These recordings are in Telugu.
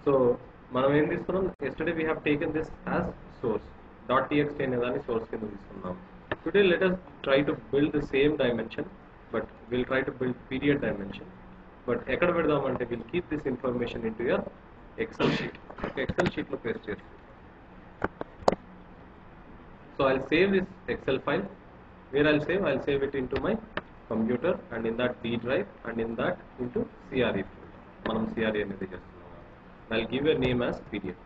సో మనం ఏం తీసుకున్నాం yesterday we have taken this as source dot TXT అనే దాన్ని సోర్స్ కింద తీసుకున్నాం today let us try to build the same dimension but will try to build period dimension but ఎక్కడ పెడదామంటే will keep this information into your Excel sheet ఒక ఎక్సెల్ షీట్లో పేస్ట్ చేస్తాం So I'll save this Excel file. Where I'll save? I'll save it into my computer and in that D drive and in that into CRE folder. మనం CRE అనేది చేస్తున్నాం I'll give a name as PDF.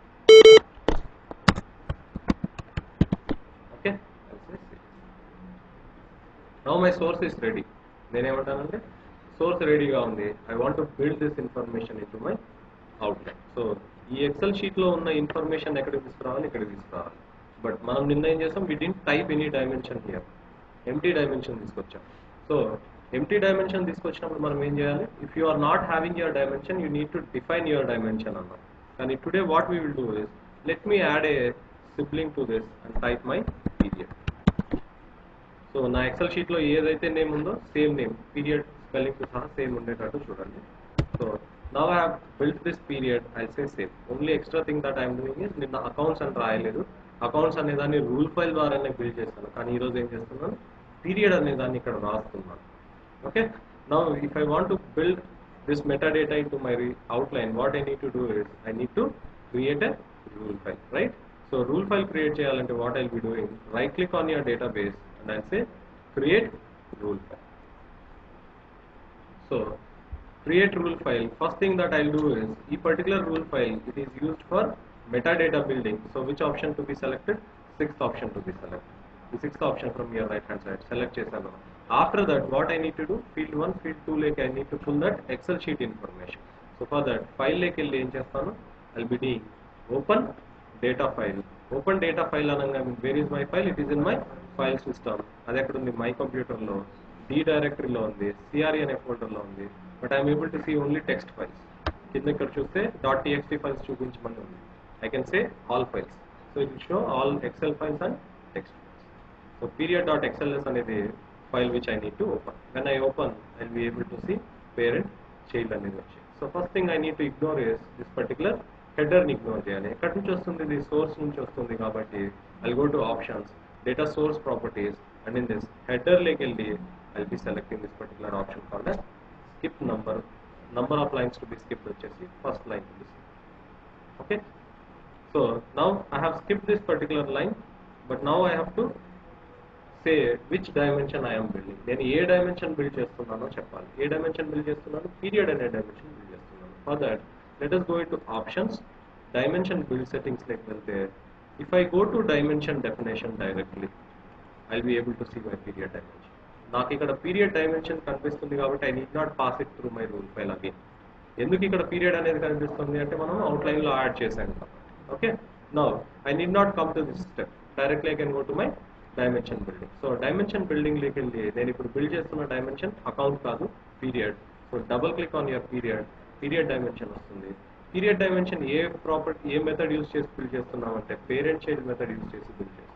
Okay? I'll say save. Now my source is ready. నేనేమంటానంటే సోర్స్ రెడీగా ఉంది I want to build this information in to my outline so ఈ ఎక్సెల్ షీట్లో ఉన్న ఇన్ఫర్మేషన్ ఎక్కడికి తీసుకురావాలి ఇక్కడికి తీసుకురావాలి బట్ మనం నిన్న ఏం చేసాం we didn't type any dimension here empty dimension తీసుకొచ్చాం సో ఎంటీ డైమెన్షన్ తీసుకొచ్చినప్పుడు మనం ఏం చేయాలి if you are not having your dimension you need to define your dimension అన్నాం కానీ today what we will do is let me add a sibling to this and type my period so నా ఎక్సెల్ షీట్లో ఏదైతే నేమ్ ఉందో సేమ్ నేమ్ పీరియడ్ స్పెల్లింగ్ సహా సేమ్ ఉండేటట్టు చూడండి so now I have built this period I say same only extra thing that I'm doing is నిన్న అకౌంట్స్ అని రాయలేదు అకౌంట్స్ అనే దాన్ని రూల్ ఫైల్ ద్వారానే బిల్డ్ చేస్తాను కానీ ఈరోజు ఏం చేస్తున్నాను పీరియడ్ అనే దాన్ని ఇక్కడ రాస్తున్నాను okay now if I want to build this metadata into my outline what I need to do is I need to create a rule file right so rule file create చేయాలంటే what I'll be doing right click on your database and I'll say create rule file. So create rule file. First thing that I'll do is e particular rule file it is used for metadata building. So which option to be selected? Sixth option to be selected. The sixth option from your right hand side. Select chesano. After that, what I need to do? Field one, field two, like I need to pull that Excel sheet information. So for that, file like ఏం చేస్తాను I'll be doing open data file. Open data file అనగా where is my file? It is in my file system అది ఎక్కడ ఉంది మై కంప్యూటర్లో డి డైరెక్టరీలో ఉంది సిఆర్ఈ అనే ఫోల్డర్లో ఉంది but I'm able to see only text files కింద ఇక్కడ చూస్తే డాట్ టీఎక్స్టీ ఫైల్స్ చూపించమని ఉంది I can say all files so it show all Excel files and text files so period dot XLS అనేది file which I need to open when I open I be able to see parent child అనేది వచ్చి so first thing I need to ignore is this particular హెడర్ని ఇగ్నోర్ చేయాలి ఎక్కడి నుంచి వస్తుంది ఇది సోర్స్ నుంచి వస్తుంది కాబట్టి I go to options data source properties and in this header like LD I'll be selecting this particular option called as skip number number of lines to be skipped which is the first line to be skipped okay so now I have skipped this particular line but now I have to say which dimension I am building నేను ఏ డైమెన్షన్ బిల్డ్ చేస్తున్నానో చెప్పాలి ఏ డైమెన్షన్ బిల్డ్ చేస్తున్నాను పీరియడ్ అనే డైమెన్షన్ బిల్డ్ చేస్తున్నాను for that let us go into options dimension build settings like వెళ్తే if I go to dimension definition directly, I'll be able to see my period dimension. నాకు ఇక్కడ పీరియడ్ డైమెన్షన్ కనిపిస్తుంది కాబట్టి I need not pass it through my rule file again ఎందుకు ఇక్కడ పీరియడ్ అనేది కనిపిస్తుంది అంటే మనం అవుట్లైన్ లో యాడ్ చేసాం కాబట్టి okay no I need not come to this step directly I can go to my dimension building so dimension building లోకి వెళ్ళి నేను ఇప్పుడు బిల్డ్ చేస్తున్న డైమెన్షన్ అకౌంట్ కాదు period so double click on your period period dimension వస్తుంది period dimension a property a method use చేసి బిల్డ్ చేస్తున్నాం అంటే పేరెంట్ చైల్డ్ మెథడ్ యూస్ చేసి బిల్డ్ చేస్తున్నాం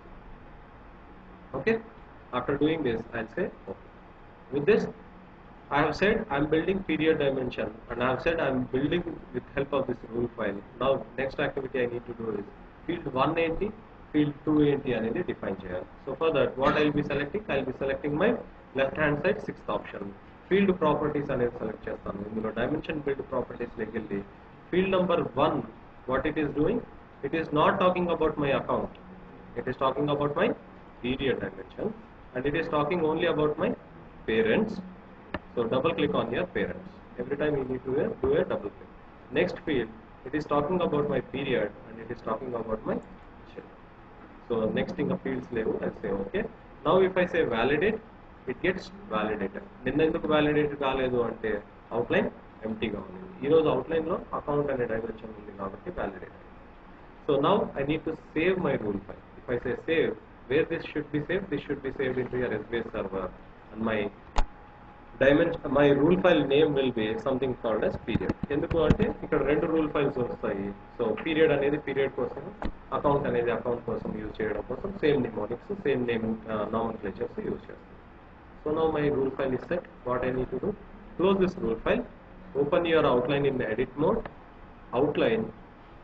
okay after doing this I say okay with this I have said I'm building period dimension and I have said I'm building with help of this rule file. Now next activity I need to do is field 1 ఏంటి field 2 ఏంటి అనేది define చేయాలి. So for that what I'll be selecting? I'll be selecting my left hand side sixth option. Field properties అనేది select చేస్తాను. ఇందులో dimension build properties లోకి వెళ్ళి field number 1 what it is doing? It is not talking about my account. It is talking about my period dimension and it is talking only about my parents so double click on your parents. Every time you need to uh, do a double click. Next field, it is talking about my period and it is talking about my children. So next thing a fields level, I say okay. Now if I say validate, it gets validated. నిన్న ఎందుకు వ్యాలిడేట్ కాలేదు అంటే అవుట్లైన్ ఎంటీగా ఉంది ఈరోజు అవుట్లైన్లో అకౌంట్ అనే డైమెన్షన్ ఉంది కాబట్టి validate so now I need to save my rule file if I say save where this should be save this should be saved into your S B S server and my dimension my rule file name will be something called as period ఎందుకు అంటే ఇక్కడ రెండు రూల్ ఫైల్స్ వస్తాయి సో పీరియడ్ అనేది పీరియడ్ కోసం అకౌంట్ అనేది అకౌంట్ కోసం యూజ్ చేయడం కోసం same mnemonics same name నామన్ క్లేచర్స్ use చేస్తాం so now my rule file is set what I need to do close this rule file open your outline in edit mode outline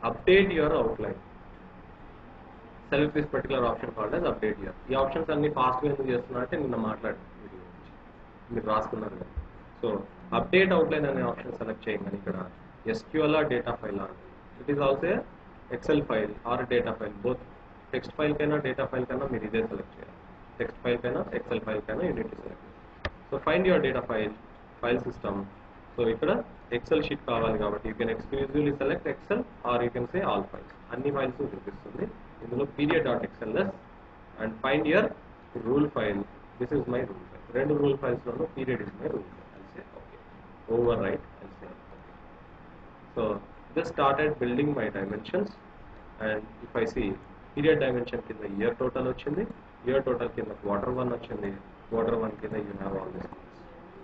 update your outline select this particular option called as update here ఈ ఆప్షన్స్ అన్ని ఫాస్ట్గా ఎందుకు చేస్తున్నా అంటే నిన్న మాట్లాడు వీటి గురించి మీరు రాసుకున్నారు కదా సో అప్డేట్ అవుట్లైన్ అనే ఆప్షన్ సెలెక్ట్ చేయగానే ఇక్కడ SQL data file it is also Excel file or data file both text file కైనా డేటా ఫైల్ కైనా మీరు ఇదే సెలెక్ట్ చేయాలి టెక్స్ట్ ఫైల్ కైనా ఎక్సెల్ ఫైల్ కైనా unit select so find your data file file system so ఇక్కడ ఎక్సెల్ షీట్ కావాలి కాబట్టి you can exclusively select Excel or you can say all files అన్ని ఫైల్స్ చూపిస్తుంది ఇందులో period dot XLS and find year rule file this is my rule file రెండు రూల్ ఫైల్స్లోనూ period is my rule file also okay overwrite also so just started building my dimensions and if I see period dimension కింద year total వచ్చింది year total కింద quarter one వచ్చింది quarter one కింద you have all these things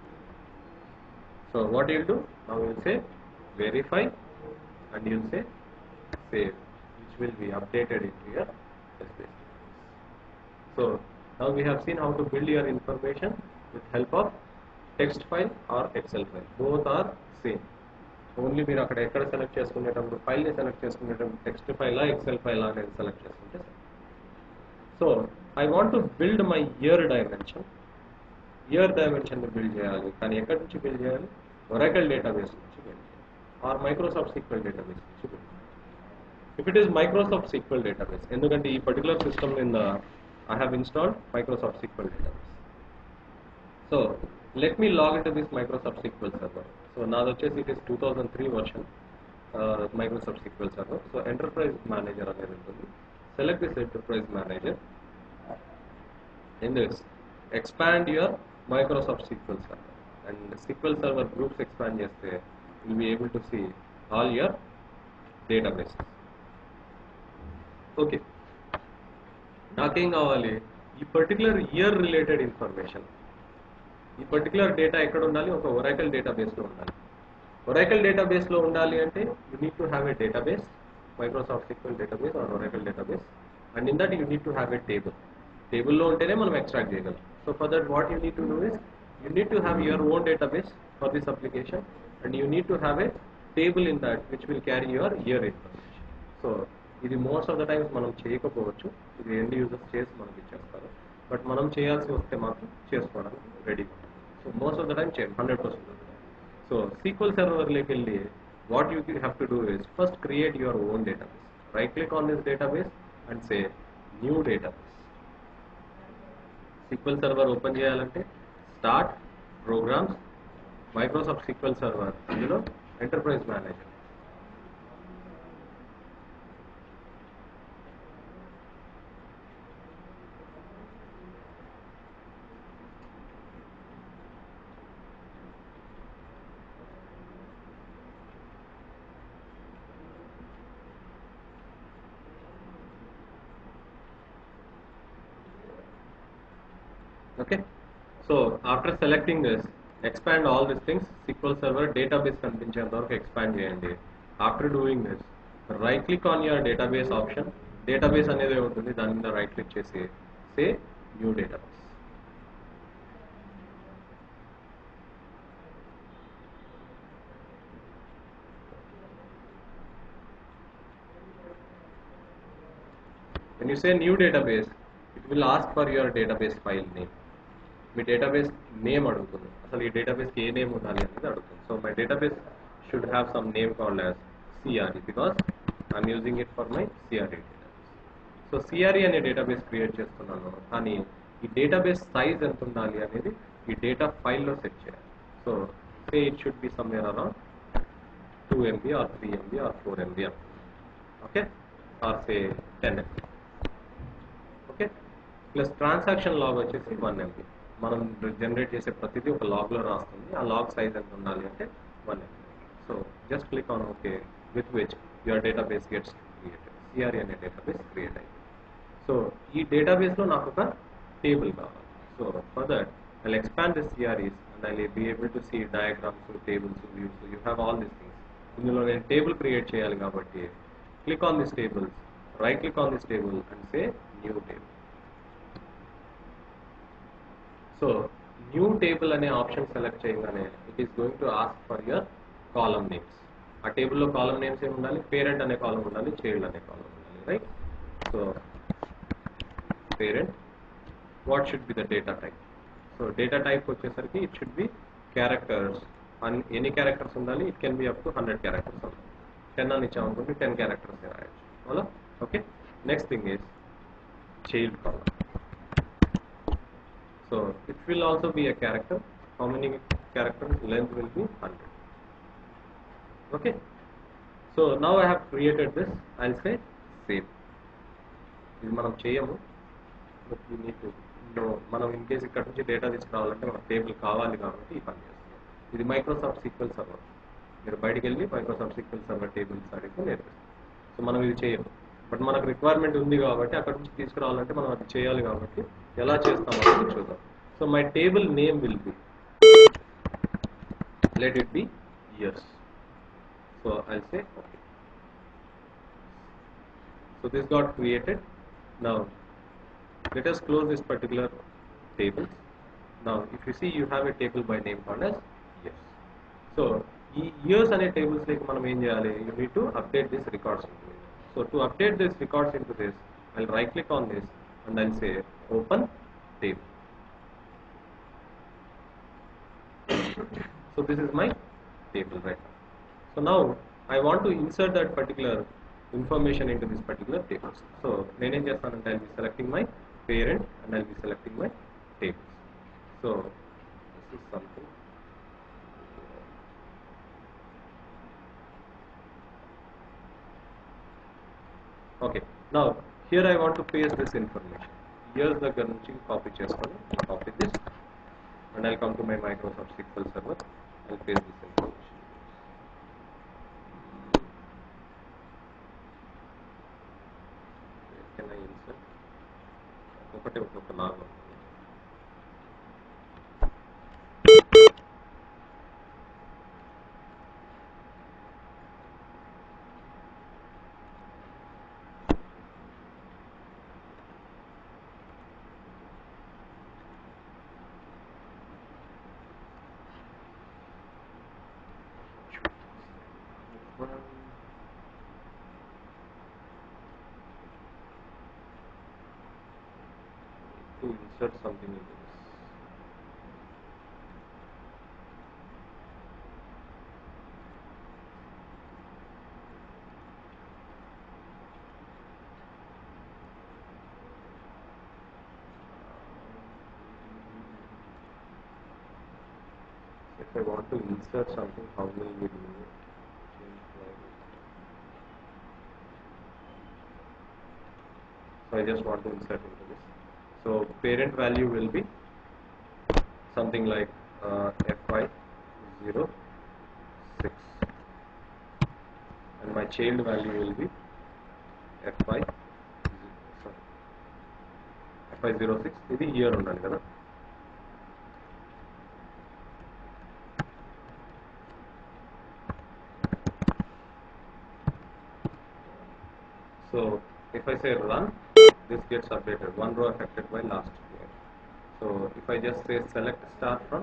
so what you'll do now you'll say verify and you'll say save which will be updated into your SPSS. so now we have seen how to build your information with help of text file or excel file both are same only మీరు అక్కడ ఎక్కడ సెలెక్ట్ చేసుకునేటప్పుడు ఫైల్ని సెలెక్ట్ చేసుకునేటప్పుడు టెక్స్ట్ ఫైలా ఎక్సెల్ ఫైలా అనేది సెలెక్ట్ చేసుకుంటే so I want to build my year dimension year dimension build చేయాలి కానీ ఎక్కడి నుంచి బిల్డ్ చేయాలి ఒరాకల్ డేటాబేస్ నుంచి బిల్డ్ చేయాలి ఆర్ మైక్రోసాఫ్ట్ సీక్వెల్ డేటాబేస్ నుంచి బిల్డ్ చేయాలి if it is Microsoft SQL database ఎందుకంటే ఈ particular system in I have installed Microsoft SQL database so let me log in to this Microsoft SQL server so నాది వచ్చేసి it is two thousand three version Microsoft SQL server so enterprise manager అనేది ఉంటుంది select this enterprise manager in this expand your Microsoft SQL server and SQL server groups expand చేస్తే will be able to see all your database okay నాకేం కావాలి ఈ పర్టికులర్ ఇయర్ రిలేటెడ్ ఇన్ఫర్మేషన్ ఈ పర్టికులర్ డేటా ఎక్కడ ఉండాలి ఒక ఒరాకల్ డేటాబేస్లో ఉండాలి ఒరాకల్ డేటాబేస్లో ఉండాలి అంటే you need to have a database Microsoft SQL database or Oracle database and in that you need to have a table టేబుల్లో ఉంటేనే మనం ఎక్స్ట్రాక్ట్ చేయగలం so for that what you need to do is you need to have your own database for this application and you need to have a table in that which will carry your year information so ఇది మోస్ట్ ఆఫ్ ద టైమ్స్ మనం చేయకపోవచ్చు ఇది ఎండ్ యూజర్స్ చేసి మనకి ఇచ్చేస్తారు బట్ మనం చేయాల్సి వస్తే మాత్రం చేసుకోవడానికి ready so most of the time చేయం హండ్రెడ్ పర్సెంట్ సో సీక్వల్ సర్వర్లోకి వెళ్ళి what you have to do is first create your own database right click on this database and say new database SQL server open చేయాలంటే start programs Microsoft SQL server ఇందులో enterprise manager okay so after selecting this expand all these things sql server database కనిపించేంత వరకు expand చేయండి after doing this right click on your database option database అనేది ఉంటుంది దాని మీద రైట్ క్లిక్ చేసి say new database when you say new database it will ask for your database file name మీ డేటాబేస్ నేమ్ అడుగుతుంది అసలు ఈ డేటాబేస్కి ఏ నేమ్ ఉండాలి అనేది అడుగుతుంది so my database should have some name called as CRE because I'm using it for my CRE database so CRE అనే డేటాబేస్ క్రియేట్ చేస్తున్నాను కానీ ఈ డేటాబేస్ సైజ్ ఎంత ఉండాలి అనేది ఈ డేటా ఫైల్లో సెట్ చేయాలి so say it should be somewhere around two MB or three MB or four MB okay or say ten MB okay plus transaction log వచ్చేసి వన్ ఎంబీ మనం జనరేట్ చేసే ప్రతిదీ ఒక లాగ్లో రాస్తుంది ఆ లాగ్ సైజ్ ఎంత ఉండాలి అంటే one MB so just click on okay with which your database gets created CRE అనే డేటాబేస్ క్రియేట్ అయింది సో ఈ డేటాబేస్లో నాకు ఒక టేబుల్ కావాలి so for that I expand this CREs and I be able to see diagrams tables views you have all this things ఇందులో నేను టేబుల్ క్రియేట్ చేయాలి కాబట్టి click on this tables right click on this table and say new table so new table అనే ఆప్షన్ సెలెక్ట్ చేయగానే it is going to ask for your column names ఆ టేబుల్లో కాలం నేమ్స్ ఏమి ఉండాలి పేరెంట్ అనే కాలం ఉండాలి చైల్డ్ అనే కాలం ఉండాలి right so parent what should be the data type so data type వచ్చేసరికి ఇట్ షుడ్ బి క్యారెక్టర్స్ ఎన్ని క్యారెక్టర్స్ ఉండాలి it can be up to hundred characters ఉండాలి టెన్ అని ఇచ్చామనుకుంటే టెన్ క్యారెక్టర్స్ రాయొచ్చు అవునా okay next thing is child column So it will also be a character. How many characters? Length will be 100. Okay. So now I have created this. I'll say save. ఇది మనం చేయము but you need to know మనం ఇన్ కేస్ ఇక్కడ నుంచి డేటా తీసుకురావాలంటే మనకు టేబుల్ కావాలి కాబట్టి ఈ పని చేస్తున్నాం ఇది మైక్రోసాఫ్ట్ సీక్వెల్ సర్వర్ మీరు బయటికి వెళ్ళి మైక్రోసాఫ్ట్ సీక్వెల్ సర్వర్ టేబుల్స్ అడిగితే నేర్పిస్తాం సో మనం ఇది చేయము బట్ మనకు రిక్వైర్మెంట్ ఉంది కాబట్టి అక్కడ నుంచి తీసుకురావాలంటే మనం అది చేయాలి కాబట్టి ఎలా చేస్తాం అనేది చూద్దాం so my table name will be let it be years so I say okay so this got created now let us close this particular table now if you see you have a table by name called as years so ఈ ఇయర్స్ అనే టేబుల్స్ లైక్ మనం ఏం చేయాలి you need to update this records into so to update this records into this I right click on this and I say open table so this is my table right now so now I want to insert that particular information into this particular table so నేనేం చేస్తానంటే I'll be selecting my parent and I'll be selecting my tables so this is something okay now here I want to paste this information years దగ్గర నుంచి కాపీ చేసుకొని copy this and I'll come to my Microsoft SQL server I'll paste this information Where can I insert ఒకటే ఒక్కొక్క లాగా ఉంటుంది one to insert something into this. If I want to insert something, how will we do it? Change private. So I just want to insert into this. So parent value will be something like uh, fy06 and my child value will be fy sorry fy06 ఇది ఇయర్ ఉండాలి కదా So if I say run, this gets updated. One row affected by last year. So if I just say select star from,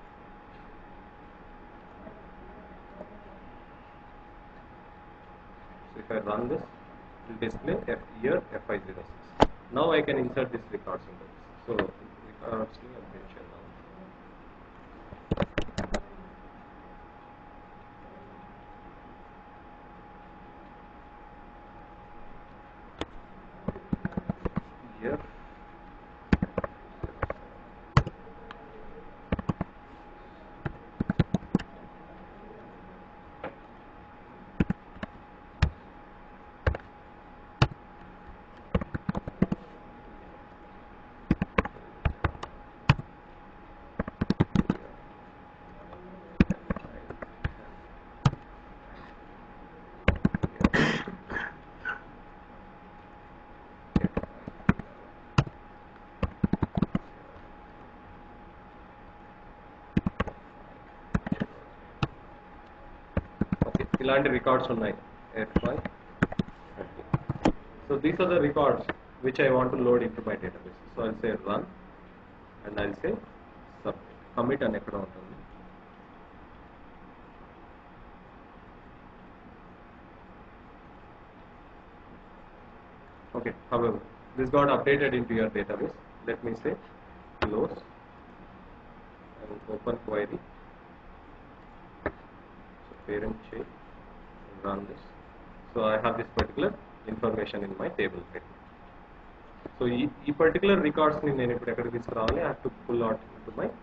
so if I run this, it will display F year FI06. Now I can insert this records into this. So records mention now. Year okay ఇలాంటి రికార్డ్స్ ఉన్నాయి FI so these are the records which I want load in to my database so I say run and I say submit commit అని ఎక్కడ ఉంటుంది okay however this got updated into your database let me say close and open query so parent change run this so I have this particular information in my table right so ఈ ఈ పర్టికులర్ రికార్డ్స్ని నేను ఇప్పుడు ఎక్కడికి తీసుకురావాలి I to pull out into my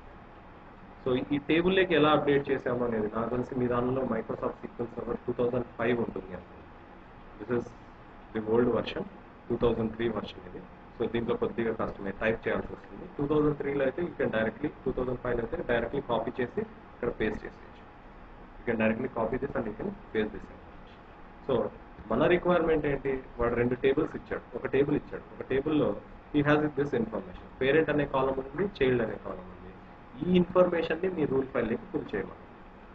so ఈ టేబుల్లోకి ఎలా అప్డేట్ చేసాము అనేది నాకు తెలిసి మీ దానిలో Microsoft SQL server two thousand five ఉంటుంది this is the old version two thousand three version ఇది సో దీంట్లో కొద్దిగా కష్టమే టైప్ చేయాల్సి వస్తుంది టూ థౌజండ్ త్రీలో అయితే you can directly two thousand ఫైవ్లో అయితే డైరెక్ట్లీ కాపీ చేసి ఇక్కడ పేస్ట్ చేసేయచ్చు you can directly copy this and you can paste this so మన రిక్వైర్మెంట్ ఏంటి వాడు రెండు టేబుల్స్ ఇచ్చాడు ఒక టేబుల్ ఇచ్చాడు ఒక టేబుల్లో he has it this information parent అనే కాలం ఉంది చైల్డ్ అనే కాలం ఉంది ఈ ఇన్ఫర్మేషన్ని మీ రూల్ ఫైల్లోకి ఫుల్ చేయమని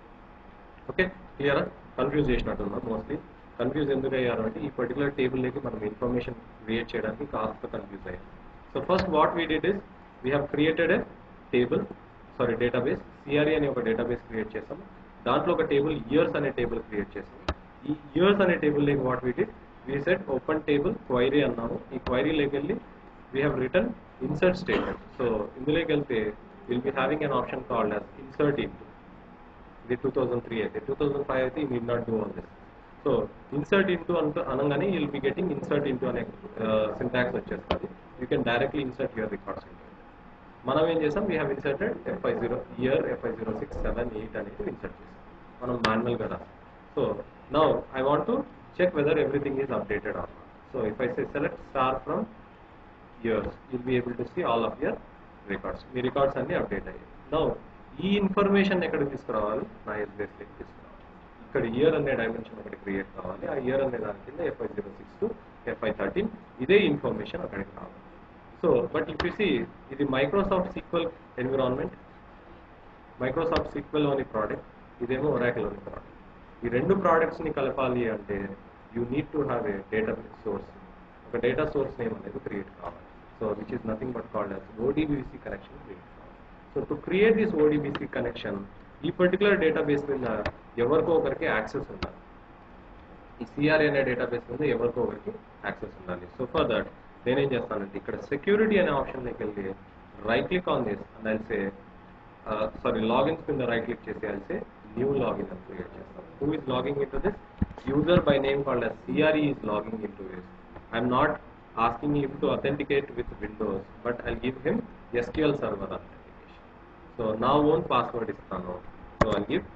ఓకే క్లియరా కన్ఫ్యూజ్ చేసినట్టున్నారు మోస్ట్లీ కన్ఫ్యూజ్ ఎందుకు అయ్యారు అంటే ఈ పర్టికులర్ టేబుల్లోకి మనం ఇన్ఫర్మేషన్ క్రియేట్ చేయడానికి కాస్త కన్ఫ్యూజ్ అయ్యాం so first what we did is we have created a table sorry database CRE అనే ఒక డేటాబేస్ క్రియేట్ చేసాము దాంట్లో ఒక టేబుల్ ఇయర్స్ అనే టేబుల్ క్రియేట్ చేసాము ఈ ఇయర్స్ అనే టేబుల్ లేక what we did we set open table query అన్నాము ఈ క్వైరీలోకి వెళ్ళి we have return insert statement so ఇందులోకి వెళ్తే will be having an option called as insert into ఇది టూ థౌసండ్ త్రీ అయితే టూ థౌసండ్ ఫైవ్ అయితే ఈ need not do on this so insert into అంటూ అనగానే will be getting insert into అనే సింటాక్స్ వచ్చేస్తుంది you can directly insert your records into మనం ఏం చేసాం we have inserted FI zero year FI zero six seven eight అనేది ఇన్సర్ట్ చేసాం మనం మాన్యువల్ గా రాసాం so now I want to check whether everything is updated or so if I say select star from years will be able to see all of your records మీ రికార్డ్స్ అన్ని అప్డేట్ అయ్యాయి నౌ ఈ ఇన్ఫర్మేషన్ ఎక్కడికి తీసుకురావాలి నా ఎస్బీఎస్లోకి తీసుకురావాలి ఇక్కడ ఇయర్ అనే డైమెన్షన్ ఒకటి క్రియేట్ కావాలి ఆ ఇయర్ అనే దాని కింద FI zero six to FI thirteen ఇదే ఇన్ఫర్మేషన్ అక్కడికి రావాలి so but if you see ఇది Microsoft SQL environment Microsoft SQL అని ప్రోడక్ట్ ఇదేమో ఒరాకిల్ అని ప్రోడక్ట్ ఈ రెండు products ని కలపాలి అంటే you need to have a data source ఒక డేటా సోర్స్ నేమ్ అనేది క్రియేట్ కావాలి so which is nothing but called as ODBC connection create కావాలి so to create this ODBC connection ఈ పర్టికులర్ డేటాబేస్ మీద ఎవరికో ఒకరికి యాక్సెస్ ఉండాలి ఈ సిఆర్ఏ అనే డేటాబేస్ మీద ఎవరికో ఒకరికి యాక్సెస్ ఉండాలి సో ఫర్ దట్ నేనేం చేస్తానంటే ఇక్కడ సెక్యూరిటీ అనే ఆప్షన్లోకి వెళ్ళి right click on this and I'll say sorry logins కింద రైట్ క్లిక్ చేసి ఐల్సే న్యూ లాగిన్ అని క్రియేట్ చేస్తాం who is logging in to this user by name called as CRE is logging into this. I'm not asking him to authenticate with Windows, but I'll give him SQL Server authentication. So now own password ఇస్తాను సో I'll give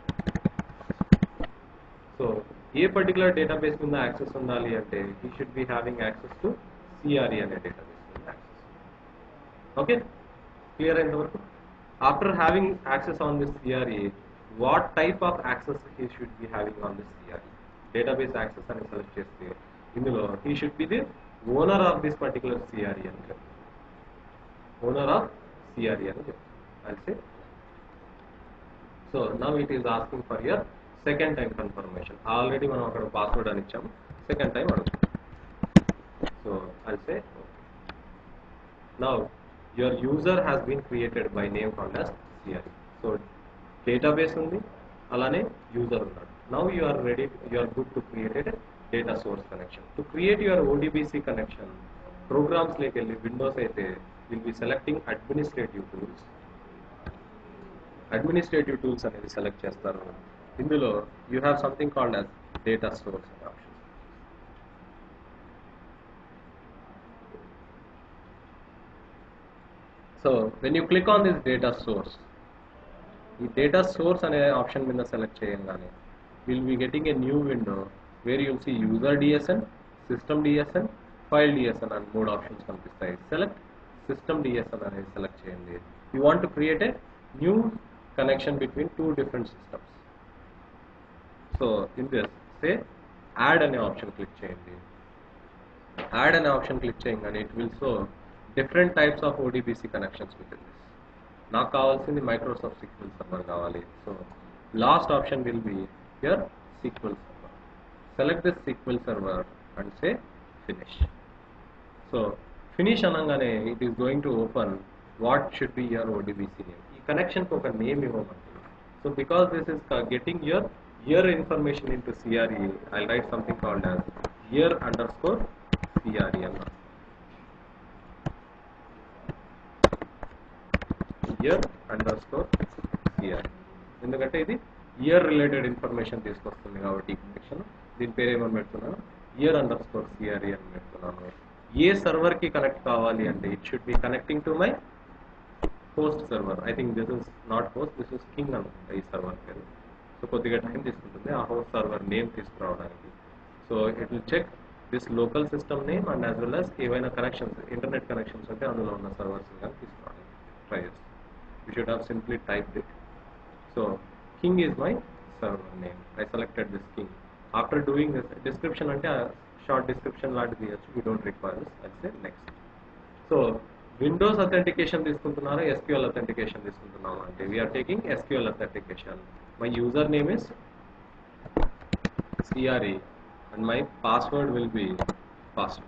సో ఏ పర్టికులర్ డేటాబేస్ మీద యాక్సెస్ ఉండాలి అంటే he should be having access to CRE అనే డేటాబేస్ మీద యాక్సెస్ ఓకే క్లియర్ అయినంతవరకు after having access on this CRE what type of access he should be having on this CRE database access అని సెలెక్ట్ చేస్తే ఇందులో he should be the owner of this particular CRE అని చెప్తాను ఓనర్ ఆఫ్ సిఆర్ఈ అని చెప్తాను అయితే so now it is asking for your second time confirmation already మనం అక్కడ పాస్వర్డ్ అని ఇచ్చాము సెకండ్ టైం అడుగుతాం so I say now your user has been created by name called as CRE so database ఉంది అలానే యూజర్ ఉన్నాడు now you are ready you are good to created data source connection to create your ODBC connection programs లేకి వెళ్ళి విండోస్ అయితే will be selecting administrative tools administrative tools అనేది సెలెక్ట్ చేస్తారు ఇందులో you have something called as data source అనే option so when you click on this data source ఈ డేటా సోర్స్ అనే ఆప్షన్ మీద సెలెక్ట్ చేయగానే will be getting a new window where you'll see user DSN system DSN file DSN అని మూడు ఆప్షన్స్ కనిపిస్తాయి సెలెక్ట్ సిస్టమ్ డిఎస్ఎన్ అనేది సెలెక్ట్ చేయండి you want to create a new connection between two different systems so in this say add అనే ఆప్షన్ క్లిక్ చేయండి యాడ్ అనే ఆప్షన్ క్లిక్ చేయగానే it will show different types of ODBC connections with this నాకు కావాల్సింది మైక్రోసాఫ్ట్ సీక్వెల్ సర్వర్ కావాలి so last option will be your SQL server select this SQL server and say finish so finish అనగానే it is going to open what should be your ODBC name ఈ కనెక్షన్కి ఒక నేమ్ ఇవ్వమంటున్నాను so because this is getting your year information into CRE I write something called as year underscore CRE అన్న ఇయర్ అండర్ స్కోర్ సిఆర్ ఎందుకంటే ఇది ఇయర్ రిలేటెడ్ ఇన్ఫర్మేషన్ తీసుకొస్తుంది కాబట్టి ఈ కనెక్షన్ దీని పేరు ఏమని పెడుతున్నాను ఇయర్ అండర్ స్కోర్ సిఆర్ఈ అని పెడుతున్నాను ఏ సర్వర్ కి కనెక్ట్ కావాలి అంటే it should be connecting to my host server I think this is not host this is king అనుకుంటా ఈ సర్వర్ పేరు సో కొద్దిగా టైం తీసుకుంటుంది ఆ హోస్ట్ సర్వర్ నేమ్ తీసుకురావడానికి so it will check this local system name and as well as ఏవైనా కనెక్షన్స్ ఇంటర్నెట్ కనెక్షన్స్ ఉంటే అందులో ఉన్న సర్వర్స్ కానీ తీసుకురావడానికి ట్రై చేస్తాం you should have simply type it so king is my server name i selected this king after doing this description అంటే షార్ట్ డిస్క్రిప్షన్ లాంటిది తీయచ్చు we don't require this I say next so Windows authentication తీసుకుంటున్నారా ఎస్క్యూఎల్ అథెంటికేషన్ తీసుకుంటున్నామా అంటే we're taking SQL authentication my user name is CRE and my password will be password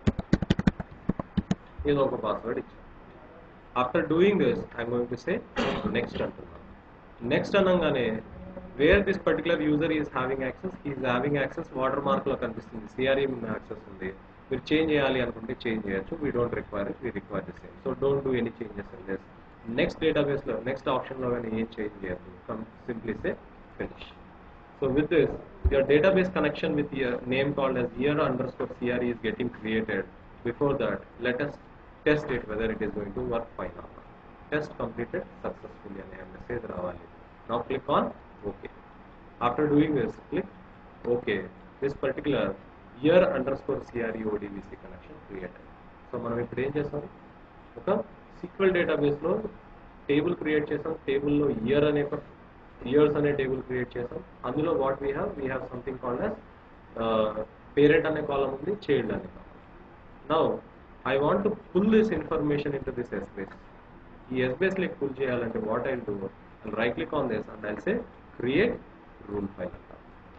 ఏదో ఒక పాస్వర్డ్ ఇచ్చాను after doing this I'm going to say next అంటున్నాను నెక్స్ట్ అనగానే where this particular user is having access is having access watermark లో కనిపిస్తుంది సిఆర్ఈ యాక్సెస్ ఉంది మీరు చేంజ్ చేయాలి అనుకుంటే చేంజ్ చేయొచ్చు we don't require we require the same so don't do any changes in this next database లో నెక్స్ట్ ఆప్షన్ లో కానీ ఏం చేంజ్ చేయొద్దు come simply say finish so with this your database connection with your name called as year underscore CRE is getting created. Before that, let us test it whether it is going to work fine or not. Test completed successfully and a message రావాలి. Now click on OK. After doing this, click OK. This particular year underscore CRE ODBC connection created. So మనం ఇప్పుడు ఏం చేస్తాం ఒక సీక్వెల్ డేటాబేస్లో టేబుల్ క్రియేట్ చేసాం టేబుల్లో ఇయర్ అనే ఒక ఇయర్స్ అనే టేబుల్ క్రియేట్ చేసాం అందులో what we have we have something called as parent అనే కాలం ఉంది చైల్డ్ అనే column now I want to pull this information in to this Essbase ఈ ఎస్బేస్ లెక్ పుల్ చేయాలంటే what I do and right click on this and I say create rule file అంటాం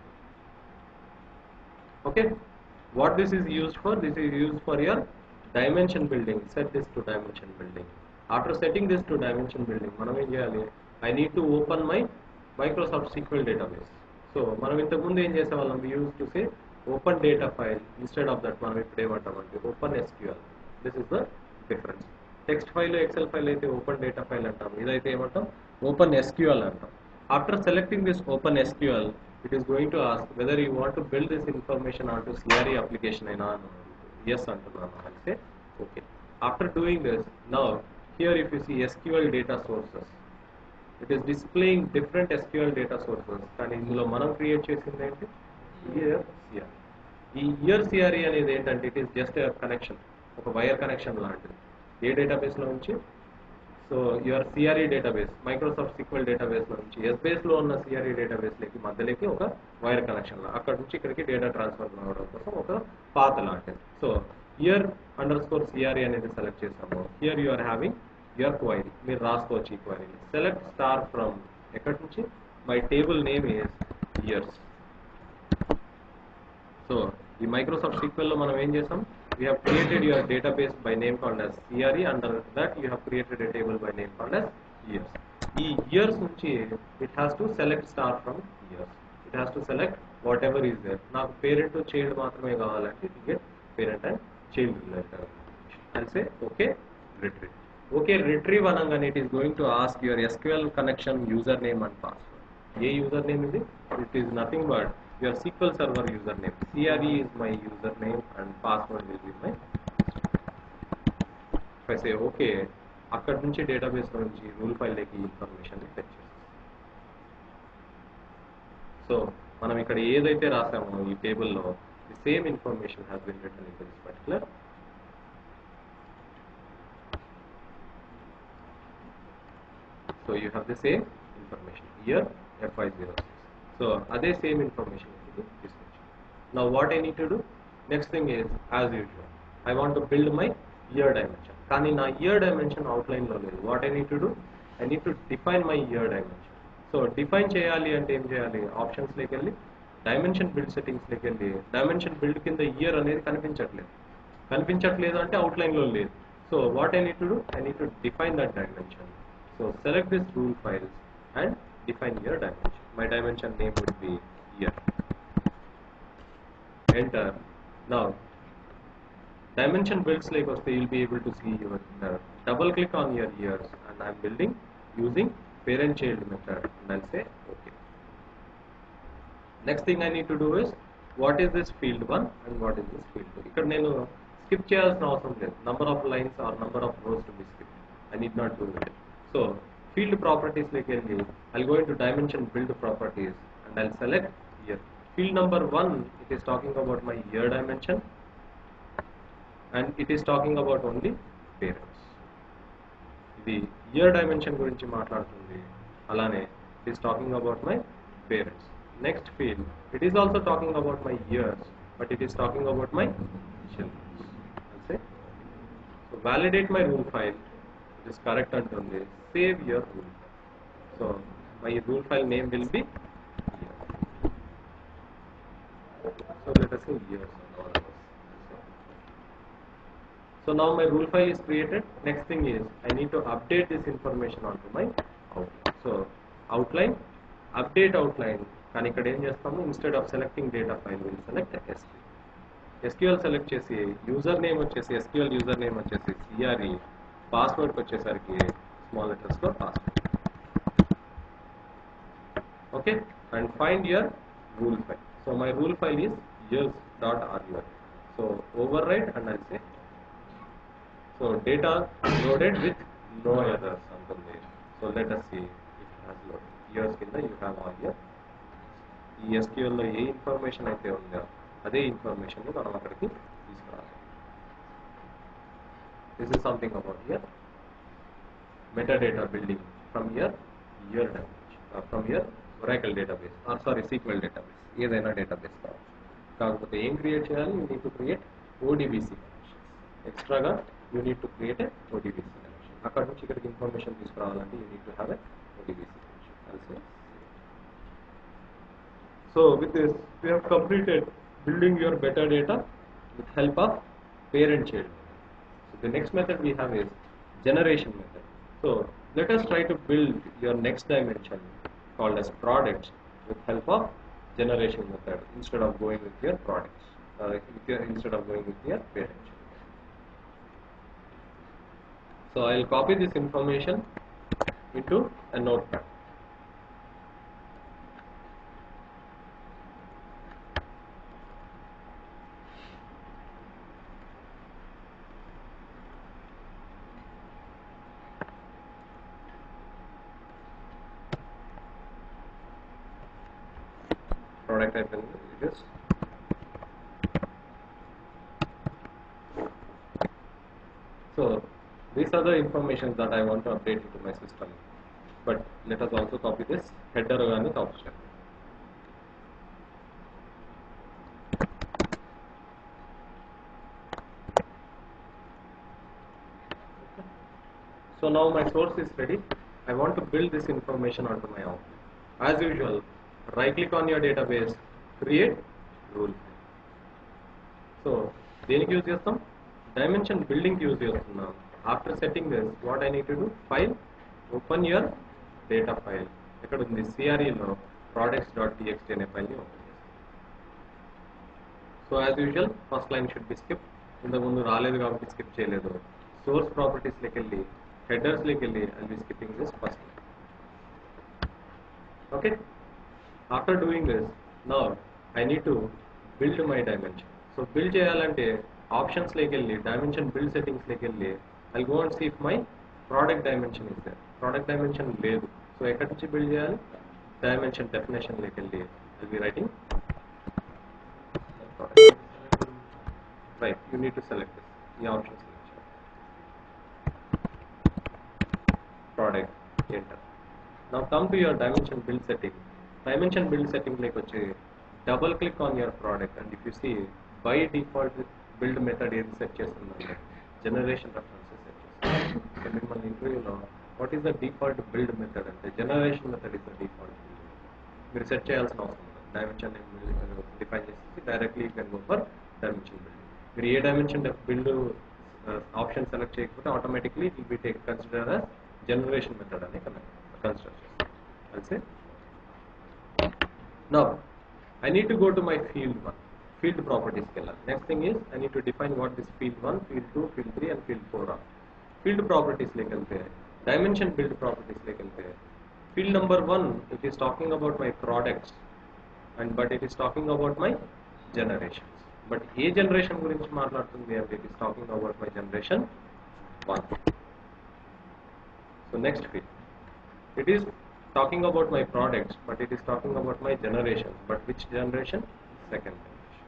okay what this is used for this is used for your dimension building set this to dimension building after setting this to dimension building మనం ఏం చేయాలి I need to open my Microsoft SQL database so మనం ఇంతకుముందు ఏం చేసేవాళ్ళం use to say open data file instead of that మనం ఇప్పుడు ఏమంటామంటే open SQL this is the difference text file Excel file అయితే ఓపెన్ డేటా ఫైల్ అంటాం ఇదైతే ఏమంటాం ఓపెన్ ఎస్క్యూఎల్ అంటాం after selecting this open SQL it is going to ask whether you want to build this information onto CRE application అయినా yes అంటున్నాను అని say okay after doing this now here if you see SQL data sources it is displaying different SQL data sources కానీ ఇందులో మనం క్రియేట్ చేసింది ఏంటి year CR E year CRE అనేది ఏంటంటే ఇట్ ఈస్ జస్ట్ కనెక్షన్ ఒక వైర్ కనెక్షన్ లాంటిది ఏ డేటాబేస్ లో నుంచి so your CRE database Microsoft SQL database లో నుంచి ఎస్బేస్ లో ఉన్న సిఆర్ఈ డేటాబేస్ లకి మధ్యలోకి ఒక వైర్ కనెక్షన్ అక్కడ నుంచి ఇక్కడికి డేటా ట్రాన్స్ఫర్ కావడం కోసం ఒక పాత లాంటిది so year underscore CRE అనేది సెలెక్ట్ చేసాము here you are having your query మీరు రాసుకోవచ్చు ఈ క్వైరీ సెలెక్ట్ స్టార్ ఫ్రమ్ ఎక్కడి నుంచి my table name is years so ఈ మైక్రోసాఫ్ట్ సీక్వెల్ లో మనం ఏం చేసాం we have created your database by name called as CRE under that you have created a table by name called as years ఈ years నుంచి it has to select star from years it has to select whatever is there నాకు పేరెంట్ చైల్డ్ మాత్రమే కావాలంటే it get parent and child related and say okay retrieve okay retrieve అనగానే it is going to ask your SQL connection username and password ఏ యూజర్ నేమ్ ఇది it is nothing but your SQL Server username. CRE is my username and password will be my. If I say okay, అక్కడ నుంచి డేటాబేస్ నుంచి రూల్ ఫైల్లోకి ఇన్ఫర్మేషన్ ఫెచ్ చేస్తాం సో మనం ఇక్కడ ఏదైతే రాసామో ఈ టేబుల్లో the same information has been return in this particular so you have the same information year FI zero six so అదే సేమ్ ఇన్ఫర్మేషన్ తీసుకొచ్చి నా what I need to do next thing is as usual I want to build my year dimension కానీ నా ఇయర్ డైమెన్షన్ అవుట్లైన్లో లేదు what I need to do I need to define my year dimension so define చేయాలి అంటే ఏం చేయాలి ఆప్షన్స్లోకి వెళ్ళి డైమెన్షన్ బిల్డ్ సెట్టింగ్స్లోకి వెళ్ళి డైమెన్షన్ బిల్డ్ కింద ఇయర్ అనేది కనిపించట్లేదు కనిపించట్లేదు అంటే అవుట్లైన్లో లేదు so what I need to do I need to define that dimension so select this rule files and define your dimension. My dimension name would be year. Enter. Now, dimension builds like వస్తే you'll be able to see your uh, double click on your years and I'm building using parent child method and I'll say okay next thing I need to do is what is this field 1 and what is this field 2 ఇక్కడ నేను skip చేయాల్సిన అవసరం లేదు number of lines or number of rows to be skipped I need not do it so field properties like వెళ్ళి I'll go into dimension build properties and I'll select year field number 1 it is talking about my year dimension and it is talking about only parents ఇది ఇయర్ డైమెన్షన్ గురించి మాట్లాడుతుంది అలానే it is talking about my parents next field it is also talking about my years but it is talking about my childrens అంతే so validate my rule file it is correct అంటుంది save your rule so my rule file name will be so let us say years and all of us. So now my rule file is created. Next thing is I need to update this information onto my outline. So outline, update outline. కానీ ఇక్కడ ఏం చేస్తాము instead of selecting data file will select SQL SQL select చేసి యూజర్ నేమ్ వచ్చేసి ఎస్క్యూఎల్ యూజర్ నేమ్ వచ్చేసి సిఆర్ఈ పాస్వర్డ్కి వచ్చేసరికి స్మాల్ లెటర్స్లో password okay and find your rule file so my rule file is years dot rur so override and i'll say so data loaded with no errors ఉంటుంది so let us see if it has loaded years కింద you have all your ఈ SQL లో ఏ ఇన్ఫర్మేషన్ అయితే ఉందో అదే ఇన్ఫర్మేషన్ మనం అక్కడికి తీసుకురావాలి this is something about here metadata building from your your database uh, from your Oracle database or sorry SQL database ఏదైనా database కావచ్చు కాకపోతే ఏం క్రియేట్ చేయాలి you need to create ODBC connection ఎక్స్ట్రాగా you need to create a ODBC connection అక్కడ నుంచి ఇక్కడికి ఇన్ఫర్మేషన్ తీసుకురావాలంటే you need to have a ODBC connection so with this we have completed building your metadata with help of parent child so the next method we have is generation method so let us try to build your next dimension called as products with help of generation method instead of going with your products uh, with your, instead of going with your parent child so I'll copy this information into a notepad product item it is so these are the information that I want to update into my system but let us also copy this header and the top step so now my source is ready I want to build this information onto my outline as usual right click on your database create rule so దేనికి యూజ్ చేస్తాం డైమెన్షన్ బిల్డింగ్ యూజ్ చేస్తున్నాం after setting this what I need to do file open your data file ఎక్కడ ఉంది సిఆర్ఈలో ప్రోడక్ట్స్ డాట్ టీఎక్స్టీ అనే ఫైల్ని ఓపెన్ చేస్తాం so as usual first line should be skip ఇంతకుముందు రాలేదు కాబట్టి స్కిప్ చేయలేదు సోర్స్ ప్రాపర్టీస్లోకి వెళ్ళి హెడర్స్లోకి వెళ్ళి I be skipping this first line okay after doing this now I need to build my dimension so build చేయాలంటే ఆప్షన్స్ లోకి వెళ్ళి డైమెన్షన్ బిల్డ్ సెట్టింగ్స్ లోకి వెళ్ళి I go and see if my product dimension is there product dimension లేదు సో ఎక్కడి నుంచి బిల్డ్ చేయాలి డైమెన్షన్ డెఫినేషన్ లోకి వెళ్ళి I be writing right you need to select this ఈ options product enter now come to your dimension build setting dimension build setting like వచ్చి double click on your product and if you see by default build method ఏది సెట్ చేస్తుందంటే జనరేషన్ రెఫరెన్సెస్ సెట్ చేస్తుంది మిమ్మల్ని ఇంటర్వ్యూలో what is the default build method అంటే generation method is the default మీరు సెట్ చేయాల్సిన అవసరం లేదు డైమెన్షన్ డిఫైన్ చేసి directly you can go for dimension build మీరు ఏ డైమెన్షన్ బిల్డ్ ఆప్షన్ సెలెక్ట్ చేయకపోతే automatically it will be take consider as generation method అని కన్సిడర్ చేస్తాం అయితే now I need to go to my field one field ప్రాపర్టీస్కి వెళ్ళాలి next thing is I need to define what this field one field two field three and field four or field ప్రాపర్టీస్లోకి వెళ్తే డైమెన్షన్ బిల్డ్ ప్రాపర్టీస్లోకి వెళ్తే field number one it is talking about my products and but it is talking about my generations but ఏ జనరేషన్ గురించి మాట్లాడుతుంది అంటే it is talking about my generation one so next field it is talking about my products, but it is talking about my generation. But which generation? Second generation.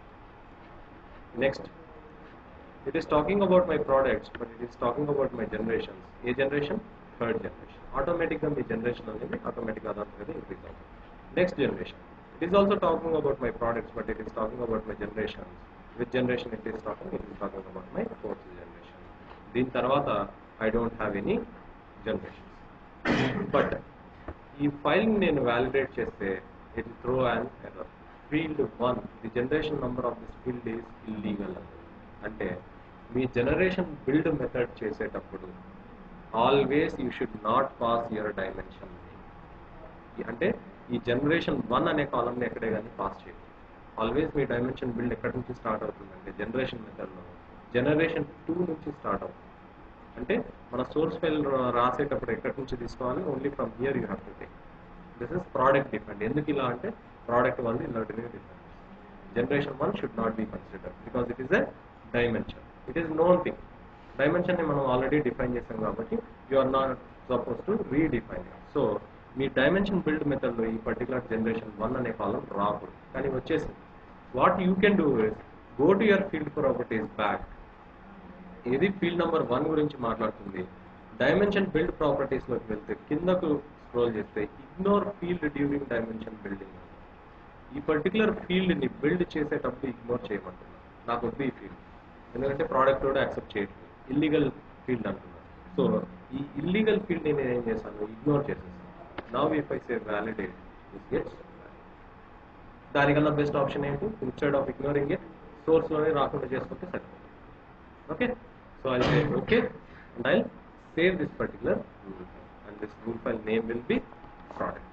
Next, it is talking about my products, but it is talking about my generations. A generation, third generation. Automatically, my generation అనేది automatic ఆధారంగా increase అవుతుంది. Next generation. It is also talking about my products, but it is talking about my generations. Which generation it is talking? It is talking about my fourth generation. దీని తర్వాత I don't have any generations. But ఈ ఫైల్ నేను వ్యాలిడేట్ చేస్తే it throw and error field one the generation number of this field is illegal అంటే మీ జనరేషన్ బిల్డ్ మెథడ్ చేసేటప్పుడు always you should not pass your dimension అంటే ఈ జనరేషన్ వన్ అనే కాలంని ఎక్కడే కానీ పాస్ చేయండి ఆల్వేస్ మీ డైమెన్షన్ బిల్డ్ ఎక్కడి నుంచి స్టార్ట్ అవుతుందంటే జనరేషన్ మెథడ్లో జనరేషన్ టూ నుంచి స్టార్ట్ అవుతుంది అంటే మన సోర్స్ ఫైల్ రాసేటప్పుడు ఎక్కడి నుంచి తీసుకోవాలి only from here you have to take this is product depend ఎందుకు ఇలా అంటే ప్రోడక్ట్ వన్ ఇలాంటివి depend generation one should not be consider because it is a dimension it is known thing dimension ని మనం ఆల్రెడీ డిఫైన్ చేసాం కాబట్టి you are not suppose to redefine so మీ డైమెన్షన్ బిల్డ్ మెథడ్లో ఈ పర్టికులర్ జనరేషన్ వన్ అనే కాలం రాకూడదు కానీ వచ్చేసింది what you can do is go to your field properties back ఇది ఫీల్డ్ నెంబర్ వన్ గురించి మాట్లాడుతుంది డైమెన్షన్ బిల్డ్ ప్రాపర్టీస్ లోకి వెళ్తే కిందకు స్క్రోల్ చేస్తే ignore field during dimension building ఈ పర్టికులర్ ఫీల్డ్ ని బిల్డ్ చేసేటప్పుడు ఇగ్నోర్ చేయమంటున్నాను నాకు వద్దు ఈ ఫీల్డ్ ఎందుకంటే ప్రోడక్ట్ కూడా యాక్సెప్ట్ చేయట్లేదు ఇల్లీగల్ ఫీల్డ్ అంటున్నాను సో ఈ ఇల్లీగల్ ఫీల్డ్ నేను ఏం చేశాను ఇగ్నోర్ చేసేసాను now if I say validate this gets దానికన్నా బెస్ట్ ఆప్షన్ ఏంటి instead of ignoring it source లోనే రాకుండా చేసుకుంటే సరిపోతుంది okay so i'll say okay and i'll save this particular rule file and this rule file name will be product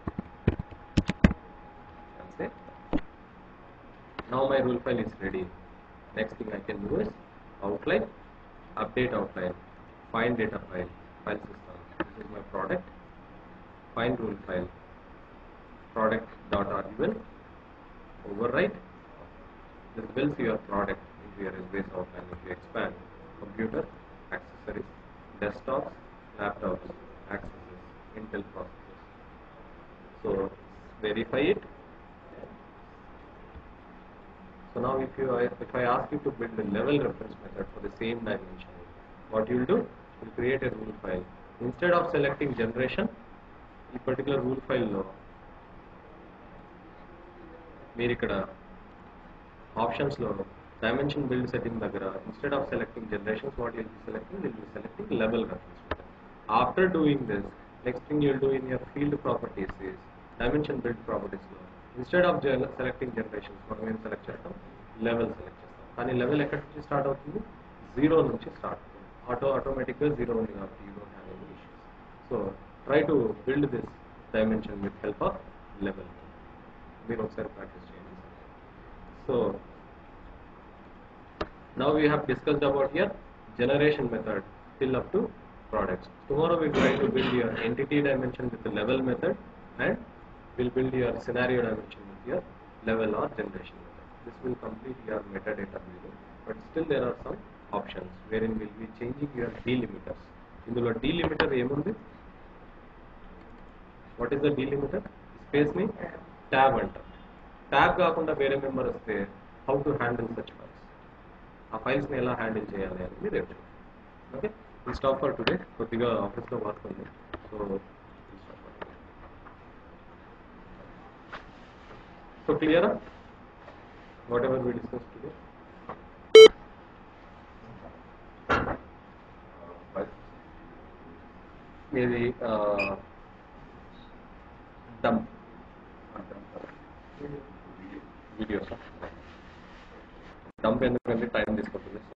and say now my rule file is ready next thing i can do is outline update outline find data file file system this is my product find rule file product.rul overwrite this builds your product into your base outline if you expand computer accessories desktops laptops accesses intel processors so verify it so now if you if i ask you to build a level reference method for the same dimension what you'll do you'll create a rule file instead of selecting generation ఈ పర్టికులర్ రూల్ ఫైల్లో మీరు ఇక్కడ ఆప్షన్స్లో డైమెన్షన్ బిల్డ్ సెట్టింగ్ దగ్గర instead of selecting generations what you'll be selecting will be selecting level reference after doing this next thing you'll do in your field properties is dimension build ప్రాపర్టీస్లో ఇన్స్టెడ్ ఆఫ్ సెలెక్టింగ్ జనరేషన్స్ మనం ఏం సెలెక్ట్ చేస్తాం లెవెల్ సెలెక్ట్ చేస్తాం కానీ లెవెల్ ఎక్కడి నుంచి స్టార్ట్ అవుతుంది జీరో నుంచి స్టార్ట్ అవుతుంది ఆటో ఆటోమేటిక్గా జీరో ఉంది కాబట్టి you don't have any issues so try to build this dimension with help of level మీరు ఒకసారి ప్రాక్టీస్ చేయండి so now we have discussed about your generation method till up to products tomorrow we try to build your entity dimension with the level method and we'll build your scenario dimension with your level or generation method this will complete your metadata building but still there are some options wherein we'll be changing your delimiters ఇందులో డీలిమిటర్ ఏముంది what is the delimiter space ని ట్యాబ్ అంటారు ట్యాబ్ కాకుండా వేరే మెంబర్ వస్తే how to handle such files ఆ ఫైల్స్ ని ఎలా హ్యాండిల్ చేయాలి అనేది రేపు ఓకే ఈ స్టాప్ ఫర్ టుడే కొద్దిగా ఆఫీస్లో వర్క్ ఉంది సో సో క్లియరా whatever we discuss today ఇది డమ్ వీడియోస్ డంప్ ఎందుకంటే టైం తీసుకుంటుంది